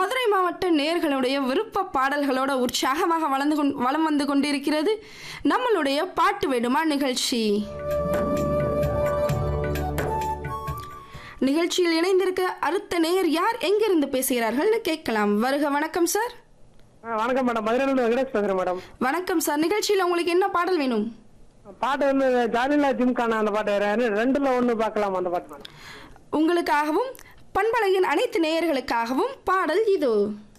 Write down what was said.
மதுரை மாவட்ட நேர்களுடைய விருப்ப பாடல்களோட உற்சாகமாக வளர்ந்து கொண் வலம் வந்து கொண்டிருக்கிறது நம்மளுடைய பாட்டு வேடுமா நிகழ்ச்சி நிகழ்ச்சியில் இணைந்திருக்க அடுத்த நேயர் யார் எங்கிருந்து பேசுகிறார்கள்னு கேட்கலாம் வருக வணக்கம் சார் ஆ, வணக்கம் மேடம் மதுரையிலிருந்து வெங்கடேஷ் பேசுறேன் மேடம் வணக்கம் சார் நிகழ்ச்சியில் உங்களுக்கு என்ன பாடல் வேணும் பாட்டு வந்து ஜாலிலா ஜிம்கான அந்த பாட்டு ரெ- ரெண்டுல ஒண்ணு பார்க்கலாம் அந்த பாட்டு மேடம் உங்களுக்காகவும் பண்பலையின் அனைத்து நேயர்களுக்காகவும் பாடல் இது